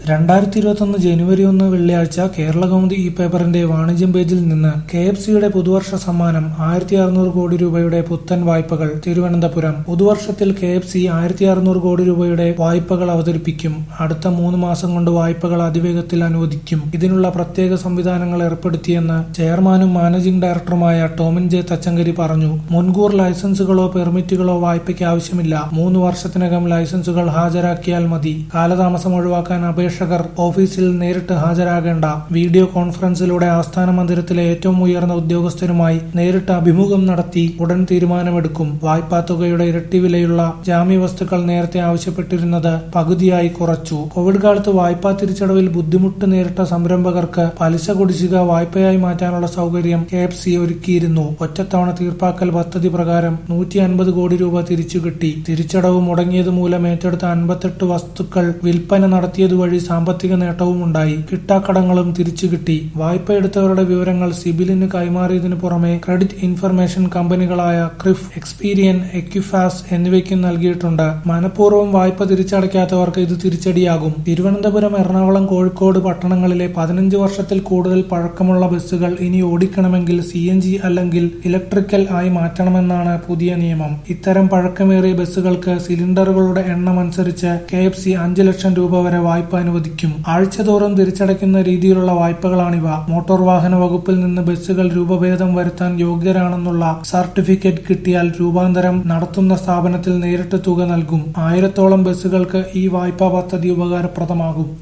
രണ്ടായിരത്തി ഇരുപത്തൊന്ന് ജനുവരി ഒന്ന് വെള്ളിയാഴ്ച കേരളകൗമുദി ഈ പേപ്പറിന്റെ വാണിജ്യം പേജിൽ നിന്ന് കെ എഫ് സിയുടെ പുതുവർഷ സമ്മാനം ആയിരത്തി അറുന്നൂറ് കോടി രൂപയുടെ പുത്തൻ വായ്പകൾ തിരുവനന്തപുരം പുതുവർഷത്തിൽ കെ എഫ് സി ആയിരത്തി അറുന്നൂറ് കോടി രൂപയുടെ വായ്പകൾ അവതരിപ്പിക്കും അടുത്ത മൂന്ന് മാസം കൊണ്ട് വായ്പകൾ അതിവേഗത്തിൽ അനുവദിക്കും ഇതിനുള്ള പ്രത്യേക സംവിധാനങ്ങൾ ഏർപ്പെടുത്തിയെന്ന് ചെയർമാനും മാനേജിംഗ് ഡയറക്ടറുമായ ടോമിൻ ജെ തച്ചങ്കരി പറഞ്ഞു മുൻകൂർ ലൈസൻസുകളോ പെർമിറ്റുകളോ വായ്പയ്ക്ക് ആവശ്യമില്ല മൂന്ന് വർഷത്തിനകം ലൈസൻസുകൾ ഹാജരാക്കിയാൽ മതി കാലതാമസം ഒഴിവാക്കാൻ അപേക്ഷകർ ഓഫീസിൽ നേരിട്ട് ഹാജരാകേണ്ട വീഡിയോ കോൺഫറൻസിലൂടെ ആസ്ഥാന മന്ദിരത്തിലെ ഏറ്റവും ഉയർന്ന ഉദ്യോഗസ്ഥരുമായി നേരിട്ട് അഭിമുഖം നടത്തി ഉടൻ തീരുമാനമെടുക്കും വായ്പാ തുകയുടെ ഇരട്ടി വിലയുള്ള ജാമ്യവസ്തുക്കൾ നേരത്തെ ആവശ്യപ്പെട്ടിരുന്നത് പകുതിയായി കുറച്ചു കോവിഡ് കാലത്ത് വായ്പാ തിരിച്ചടവിൽ ബുദ്ധിമുട്ട് നേരിട്ട സംരംഭകർക്ക് പലിശ കുടിശ്ശിക വായ്പയായി മാറ്റാനുള്ള സൗകര്യം കെ എഫ് സി ഒരുക്കിയിരുന്നു ഒറ്റത്തവണ തീർപ്പാക്കൽ പദ്ധതി പ്രകാരം നൂറ്റി അൻപത് കോടി രൂപ തിരിച്ചു കിട്ടി തിരിച്ചടവ് മുടങ്ങിയത് മൂലം ഏറ്റെടുത്ത അൻപത്തെട്ട് വസ്തുക്കൾ വിൽപ്പന നടത്തിയതുവഴി സാമ്പത്തിക നേട്ടവും ഉണ്ടായി കിട്ടാക്കടങ്ങളും തിരിച്ചു കിട്ടി വായ്പ എടുത്തവരുടെ വിവരങ്ങൾ സിബിലിന് കൈമാറിയതിനു പുറമെ ക്രെഡിറ്റ് ഇൻഫർമേഷൻ കമ്പനികളായ ക്രിഫ് എക്സ്പീരിയൻ എക്യുഫാസ് എന്നിവയ്ക്കും നൽകിയിട്ടുണ്ട് മനഃപൂർവ്വം വായ്പ തിരിച്ചടയ്ക്കാത്തവർക്ക് ഇത് തിരിച്ചടിയാകും തിരുവനന്തപുരം എറണാകുളം കോഴിക്കോട് പട്ടണങ്ങളിലെ പതിനഞ്ച് വർഷത്തിൽ കൂടുതൽ പഴക്കമുള്ള ബസ്സുകൾ ഇനി ഓടിക്കണമെങ്കിൽ സി എൻ ജി അല്ലെങ്കിൽ ഇലക്ട്രിക്കൽ ആയി മാറ്റണമെന്നാണ് പുതിയ നിയമം ഇത്തരം പഴക്കമേറിയ ബസ്സുകൾക്ക് സിലിണ്ടറുകളുടെ എണ്ണം അനുസരിച്ച് കെ എഫ് സി അഞ്ച് ലക്ഷം രൂപ വരെ വായ്പ അനുവദിക്കും ആഴ്ചതോറും തിരിച്ചടയ്ക്കുന്ന രീതിയിലുള്ള വായ്പകളാണിവ മോട്ടോർ വാഹന വകുപ്പിൽ നിന്ന് ബസ്സുകൾ രൂപഭേദം വരുത്താൻ യോഗ്യരാണെന്നുള്ള സർട്ടിഫിക്കറ്റ് കിട്ടിയാൽ രൂപാന്തരം നടത്തുന്ന സ്ഥാപനത്തിൽ നേരിട്ട് തുക നൽകും ആയിരത്തോളം ബസ്സുകൾക്ക് ഈ വായ്പാ പദ്ധതി ഉപകാരപ്രദമാകും